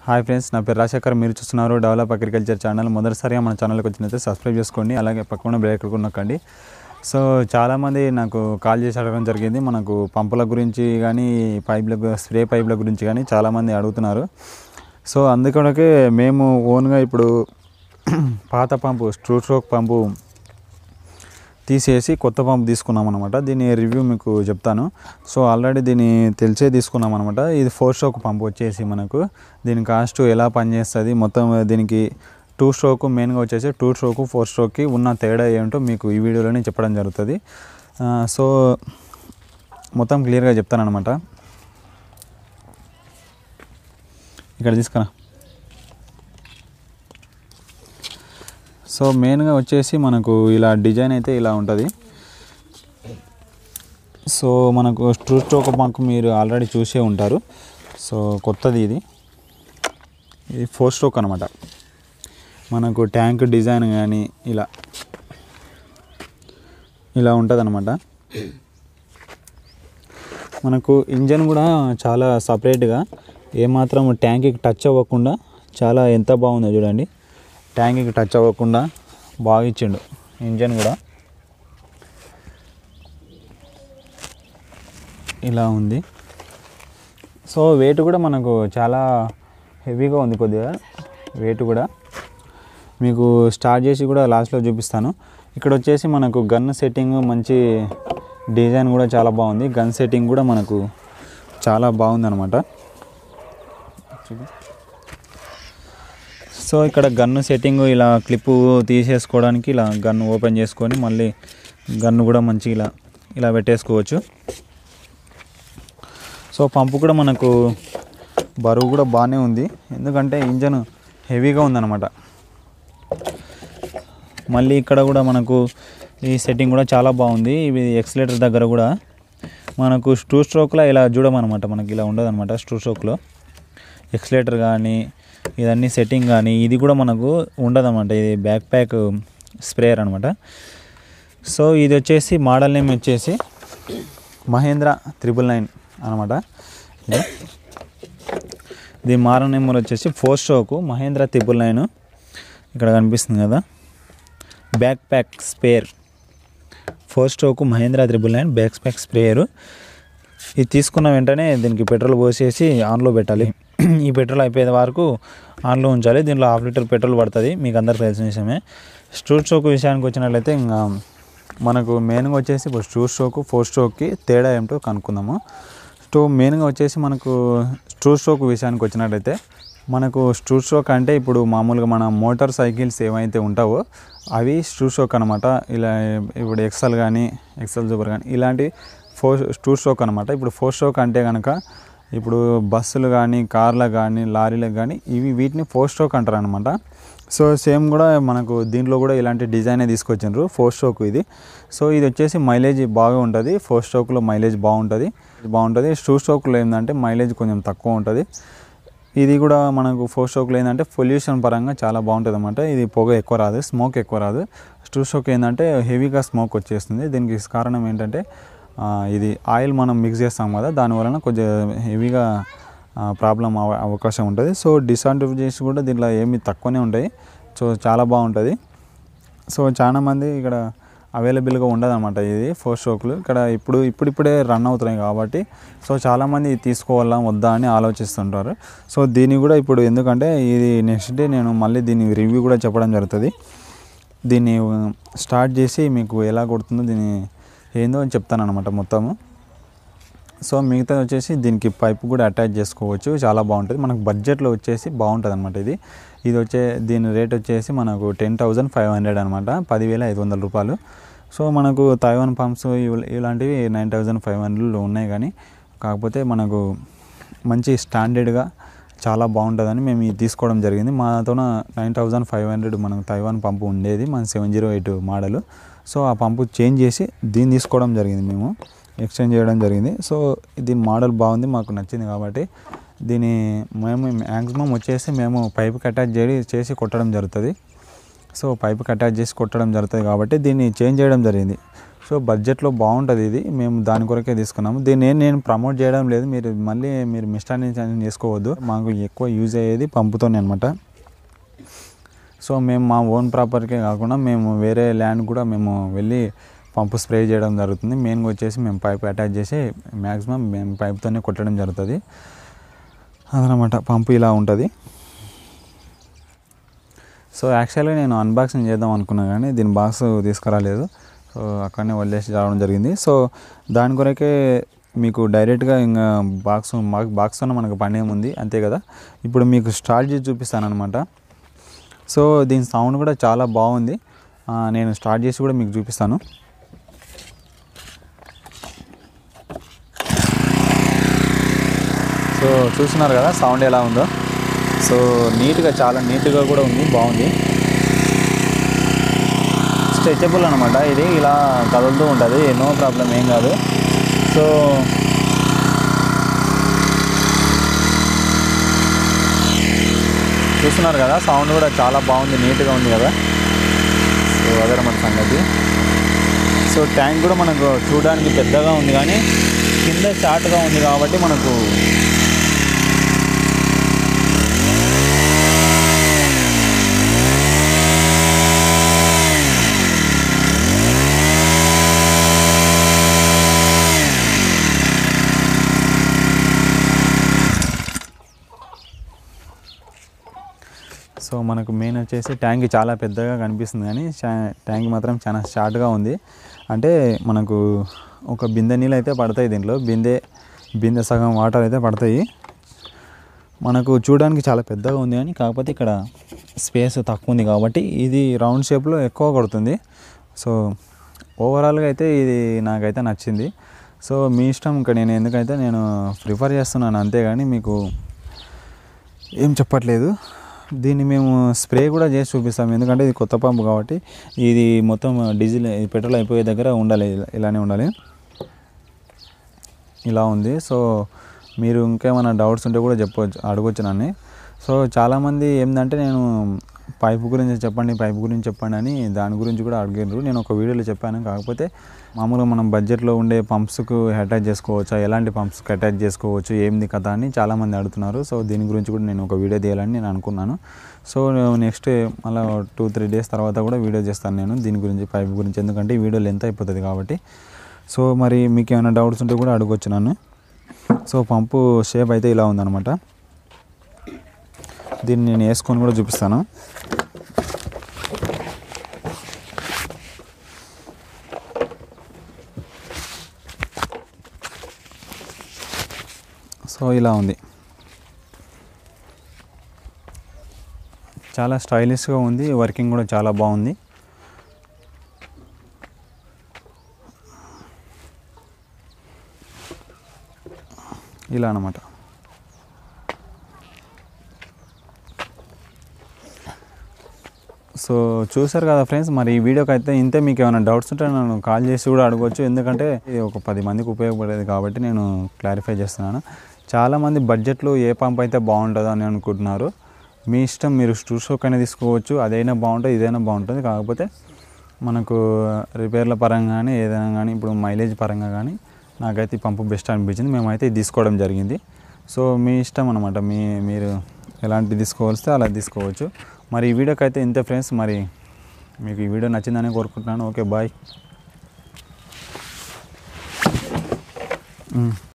hi friends నా పేరు రాజశేఖర్ మీరు చూస్తున్నారు డెవలప్ అగ్రికల్చర్ ఛానల్ మొదటిసారిగా మన ఛానల్కి వచ్చినైతే సబ్స్క్రైబ్ చేసుకోండి అలాగే పక్కన బ్రేక్ నొక్కండి సో చాలామంది నాకు కాల్ చేసి అడగడం జరిగింది మనకు పంపుల గురించి కానీ పైప్ల గు- స్ప్రే పైప్ల గురించి కానీ చాలామంది అడుగుతున్నారు సో అందుకొనకే మేము ఓన్గా ఇప్పుడు పాత పంపు స్ట్రూ స్ట్రోక్ పంపు తీసేసి కొత్త పంపు తీసుకున్నాం అనమాట దీని రివ్యూ మీకు చెప్తాను సో ఆల్రెడీ దీన్ని తెలిసే తీసుకున్నాం అనమాట ఇది ఫోర్ స్ట్రోక్ పంపు వచ్చేసి మనకు దీని కాస్ట్ ఎలా పనిచేస్తుంది మొత్తం దీనికి టూ స్ట్రోక్ మెయిన్గా వచ్చేసి టూ స్ట్రోక్ ఫోర్ స్ట్రోక్కి ఉన్న తేడా ఏంటో మీకు ఈ వీడియోలోనే చెప్పడం జరుగుతుంది ఆ, సో మొత్తం క్లియర్గా చెప్తాను అనమాట ఇక్కడ తీసుకురా సో మెయిన్గా వచ్చేసి మనకు ఇలా డిజైన్ అయితే ఇలా ఉంటుంది సో మనకు స్ట్రూ స్ట్రోక్ పంక్ మీరు ఆల్రెడీ చూసే ఉంటారు సో కొత్తది ఇది ఇది ఫోర్ స్ట్రోక్ అనమాట మనకు ట్యాంక్ డిజైన్ కానీ ఇలా ఇలా ఉంటుంది అనమాట మనకు ఇంజన్ కూడా చాలా సపరేట్గా ఏమాత్రం ట్యాంక్కి టచ్ అవ్వకుండా చాలా ఎంత బాగుందో చూడండి ట్యాంక్కి టచ్ అవ్వకుండా బాగా ఇచ్చిండు ఇంజన్ కూడా ఇలా ఉంది సో వెయిట్ కూడా మనకు చాలా హెవీగా ఉంది కొద్దిగా వెయిట్ కూడా మీకు స్టార్ట్ చేసి కూడా లాస్ట్లో చూపిస్తాను ఇక్కడ వచ్చేసి మనకు గన్ సెట్టింగ్ మంచి డిజైన్ కూడా చాలా బాగుంది గన్ సెట్టింగ్ కూడా మనకు చాలా బాగుంది అనమాట సో ఇక్కడ గన్ను సెట్టింగ్ ఇలా క్లిప్ తీసేసుకోవడానికి ఇలా గన్ను ఓపెన్ చేసుకొని మళ్ళీ గన్ను కూడా మంచి ఇలా ఇలా పెట్టేసుకోవచ్చు సో పంపు కూడా మనకు బరువు కూడా బాగానే ఉంది ఎందుకంటే ఇంజన్ హెవీగా ఉందన్నమాట మళ్ళీ ఇక్కడ కూడా మనకు ఈ సెట్టింగ్ కూడా చాలా బాగుంది ఇవి ఎక్సలేటర్ దగ్గర కూడా మనకు టూ స్ట్రోక్లో ఇలా చూడమన్నమాట మనకి ఇలా ఉండదు అనమాట టూ స్ట్రోక్లో ఎక్సలేటర్ కానీ ఇదన్నీ సెట్టింగ్ కానీ ఇది కూడా మనకు ఉండదన్నమాట ఇది బ్యాక్ ప్యాక్ స్ప్రేయర్ అనమాట సో ఇది వచ్చేసి మోడల్ నేమ్ వచ్చేసి మహేంద్ర త్రిబుల్ నైన్ అనమాట ఇది దీని మోడల్ నెంబర్ వచ్చేసి four stroke Mahindra triple nine ఇక్కడ కనిపిస్తుంది కదా backpack spare four stroke Mahindra triple nine backpack sprayer ఇది తీసుకున్న వెంటనే దీనికి పెట్రోల్ పోసేసి ఆన్లో పెట్టాలి ఈ పెట్రోల్ అయిపోయే వరకు ఆన్లో ఉంచాలి దీనిలో హాఫ్ లీటర్ పెట్రోల్ పడుతుంది మీకు అందరికి తెలిసిన విషయమే స్ట్రూ స్ట్రోక్ విషయానికి వచ్చినట్లయితే ఇంకా మనకు మెయిన్గా వచ్చేసి ఇప్పుడు స్ట్రూ స్ట్రోక్ ఫోర్ స్ట్రోక్కి తేడా ఏమిటో కనుక్కుందాము స్టో మెయిన్గా వచ్చేసి మనకు స్ట్రూ స్ట్రోక్ విషయానికి వచ్చినట్లయితే మనకు స్ట్రూ స్ట్రోక్ అంటే ఇప్పుడు మామూలుగా మన మోటార్ సైకిల్స్ ఏవైతే ఉంటావో అవి స్ట్రూ స్ట్రోక్ అనమాట ఇలా ఇప్పుడు ఎక్సెల్ కానీ ఎక్సెల్ సూపర్ కానీ ఇలాంటి ఫోర్ టూ స్ట్రోక్ అనమాట ఇప్పుడు ఫోర్ స్ట్రోక్ అంటే కనుక ఇప్పుడు బస్సులు కానీ కార్లకు కానీ లారీలకు కానీ ఇవి వీటిని ఫోర్ స్ట్రోక్ అంటారు అనమాట సో సేమ్ కూడా మనకు దీంట్లో కూడా ఇలాంటి డిజైనే తీసుకొచ్చిండ్రు ఫోర్ స్ట్రోక్ ఇది సో ఇది వచ్చేసి మైలేజ్ బాగా ఉంటుంది ఫోర్ స్ట్రోక్లో మైలేజ్ బాగుంటుంది బాగుంటుంది టూ స్ట్రోక్లో ఏంటంటే మైలేజ్ కొంచెం తక్కువ ఉంటుంది ఇది కూడా మనకు ఫోర్ స్ట్రోక్లో ఏంటంటే పొల్యూషన్ పరంగా చాలా బాగుంటుంది అనమాట ఇది పొగ ఎక్కువ రాదు స్మోక్ ఎక్కువ రాదు టూ స్ట్రోక్ ఏంటంటే హెవీగా స్మోక్ వచ్చేస్తుంది దీనికి కారణం ఏంటంటే ఆ, ఇది ఆయిల్ మనం మిక్స్ చేస్తాం కదా దానివలన కొంచెం హెవీగా ప్రాబ్లం అవ అవకాశం ఉంటుంది సో డిసడ్వాంటేజెస్ కూడా దీంట్లో ఏమి తక్కువనే ఉంటాయి సో చాలా బాగుంటుంది సో చాలా మంది ఇక్కడ అవైలబుల్గా ఉండదు అనమాట ఇది ఫోర్ స్ట్రోక్లు ఇక్కడ ఇప్పుడు ఇప్పుడిప్పుడే రన్ అవుతున్నాయి కాబట్టి సో చాలామంది ఇది తీసుకోవాలా వద్దా అని ఆలోచిస్తుంటారు సో దీన్ని కూడా ఇప్పుడు ఎందుకంటే ఇది నెక్స్ట్ డే నేను మళ్ళీ దీని రివ్యూ కూడా చెప్పడం జరుగుతుంది దీన్ని స్టార్ట్ చేసి మీకు ఎలా కొడుతుందో దీన్ని ఏందో అని చెప్తాను అనమాట మొత్తము సో మిగతా వచ్చేసి దీనికి పైప్ కూడా అటాచ్ చేసుకోవచ్చు చాలా బాగుంటుంది మనకు బడ్జెట్లో వచ్చేసి బాగుంటుంది అనమాట ఇది ఇది వచ్చే దీని రేట్ వచ్చేసి మనకు టెన్ థౌజండ్ ఫైవ్ హండ్రెడ్ అనమాట పదివేల ఐదు వందల రూపాయలు సో మనకు తైవాన్ పంప్స్ ఇవి- ఇలాంటివి నైన్ థౌజండ్ ఫైవ్ హండ్రెడ్లో ఉన్నాయి కానీ కాకపోతే మనకు మంచి స్టాండర్డ్గా చాలా బాగుంటుందని మేము ఇది తీసుకోవడం జరిగింది మాతోన నైన్ థౌజండ్ ఫైవ్ హండ్రెడ్ మనకు తైవాన్ పంపు ఉండేది మన seven zero eight model so ఆ పంపు చేంజ్ చేసి దీన్ని తీసుకోవడం జరిగింది మేము ఎక్స్చేంజ్ చేయడం జరిగింది సో దీని మోడల్ బాగుంది మాకు నచ్చింది కాబట్టి దీని మేము మ్యాక్సిమం వచ్చేసి మేము పైప్కి అటాచ్ చేసి చేసి కొట్టడం జరుగుతుంది సో పైప్కి అటాచ్ చేసి కొట్టడం జరుగుతుంది కాబట్టి దీన్ని చేంజ్ చేయడం జరిగింది సో బడ్జెట్లో బాగుంటుంది ఇది మేము దాని కొరకే తీసుకున్నాము దీన్ని ఏం నేను ప్రమోట్ చేయడం లేదు మీరు మళ్ళీ మీరు మిస్టాండర్స్టాండింగ్ చేసుకోవద్దు మాకు ఎక్కువ యూజ్ అయ్యేది పంపుతోనే అనమాట సో మేము మా ఓన్ ప్రాపర్కే కాకుండా మేము వేరే ల్యాండ్ కూడా మేము వెళ్ళి పంపు స్ప్రే చేయడం జరుగుతుంది మెయిన్గా వచ్చేసి మేము పైప్ అటాచ్ చేసి మ్యాక్సిమం మేము పైప్తోనే కొట్టడం జరుగుతుంది అదనమాట పంపు ఇలా ఉంటుంది సో యాక్చువల్గా నేను అన్బాక్సింగ్ చేద్దాం అనుకున్నా కానీ దీని బాక్స్ తీసుకురాలేదు సో అక్కడనే వదిలేసి రావడం జరిగింది సో దాని కొరకే మీకు డైరెక్ట్గా ఇంకా బాక్స్ బాక్స్తో మనకు పని ఏముంది అంతే కదా ఇప్పుడు మీకు స్టార్ట్ చేసి చూపిస్తాను అనమాట సో దీని సౌండ్ కూడా చాలా బాగుంది ఆ, నేను స్టార్ట్ చేసి కూడా మీకు చూపిస్తాను సో చూస్తున్నారు కదా సౌండ్ ఎలా ఉందో సో నీట్గా చాలా నీట్గా కూడా ఉంది బాగుంది స్ట్రెచబుల్ అనమాట ఇది ఇలా కదులుతూ ఉంటుంది నో ప్రాబ్లం ఏం కాదు సో చూస్తున్నారు కదా సౌండ్ కూడా చాలా బాగుంది నీట్గా ఉంది కదా సో అదనమాట సంగతి సో ట్యాంక్ కూడా మనకు చూడడానికి పెద్దగా ఉంది కానీ కింద షార్ట్గా ఉంది కాబట్టి మనకు సో మనకు మెయిన్ వచ్చేసి ట్యాంక్ చాలా పెద్దగా కనిపిస్తుంది కానీ చా- ట్యాంక్ మాత్రం చాలా షార్ట్గా ఉంది అంటే మనకు ఒక బిందె నీళ్ళు అయితే పడతాయి దీంట్లో బిందె బిందె సగం వాటర్ అయితే పడతాయి మనకు చూడడానికి చాలా పెద్దగా ఉంది కానీ కాకపోతే ఇక్కడ స్పేస్ తక్కువ ఉంది కాబట్టి ఇది రౌండ్ షేప్లో ఎక్కువ కొడుతుంది సో ఓవరాల్గా అయితే ఇది నాకైతే నచ్చింది సో మీ ఇష్టం ఇంకా నేను ఎందుకైతే నేను ప్రిఫర్ చేస్తున్నాను అంతేగాని మీకు ఏం చెప్పట్లేదు దీన్ని మేము స్ప్రే కూడా చేసి చూపిస్తాం ఎందుకంటే ఇది కొత్త పంపు కాబట్టి ఇది మొత్తం డీజిల్ ఇది పెట్రోల్ అయిపోయే దగ్గర ఉండాలి ఇలా- ఇలానే ఉండాలి ఇలా ఉంది సో మీరు ఇంకేమైనా డౌట్స్ ఉంటే కూడా చెప్పవచ్చు అడగొచ్చు నన్ను సో చాలామంది ఏంటంటే నేను పైప్ గురించి చెప్పండి పైప్ గురించి చెప్పండి అని దాని గురించి కూడా అడిగారు నేను ఒక వీడియోలో చెప్పాను కాకపోతే మామూలుగా మనం బడ్జెట్లో ఉండే పంప్స్కు అటాచ్ చేసుకోవచ్చా ఎలాంటి పంప్స్కి అటాచ్ చేసుకోవచ్చు ఏంది కథ అని చాలామంది అడుగుతున్నారు సో దీని గురించి కూడా నేను ఒక వీడియో తీయాలని నేను అనుకున్నాను సో నెక్స్ట్ మళ్ళీ టూ త్రీ డేస్ తర్వాత కూడా వీడియో చేస్తాను నేను దీని గురించి పైప్ గురించి ఎందుకంటే ఈ వీడియో లెంత్ అయిపోతుంది కాబట్టి సో మరి మీకు ఏమైనా డౌట్స్ ఉంటే కూడా అడగొచ్చు నన్ను సో పంపు షేప్ అయితే ఇలా ఉందన్నమాట దీన్ని నేను వేసుకొని కూడా చూపిస్తాను సో ఇలా ఉంది చాలా స్టైలిష్గా ఉంది వర్కింగ్ కూడా చాలా బాగుంది ఇలా అన్నమాట సో చూసారు కదా ఫ్రెండ్స్ మరి ఈ వీడియోకి అయితే ఇంతే మీకు ఏమైనా డౌట్స్ ఉంటే నన్ను కాల్ చేసి కూడా అడగవచ్చు ఎందుకంటే ఇది ఒక పది మందికి ఉపయోగపడేది కాబట్టి నేను క్లారిఫై చేస్తున్నాను చాలామంది బడ్జెట్లో ఏ పంప్ అయితే బాగుంటుందో అని అనుకుంటున్నారు మీ ఇష్టం మీరు స్టూ షోక్ అయినా తీసుకోవచ్చు అదైనా బాగుంటుంది ఇదైనా బాగుంటుంది కాకపోతే మనకు రిపేర్ల పరంగా కానీ ఏదైనా కానీ ఇప్పుడు మైలేజ్ పరంగా కానీ నాకైతే ఈ పంపు బెస్ట్ అనిపించింది మేమైతే ఇది తీసుకోవడం జరిగింది సో మీ ఇష్టం అనమాట మీ మీరు ఎలాంటి తీసుకోవాల్స్తే అలా తీసుకోవచ్చు మరి ఈ వీడియోకి అయితే ఇంతే ఫ్రెండ్స్ మరి మీకు ఈ వీడియో నచ్చిందని కోరుకుంటున్నాను ఓకే బాయ్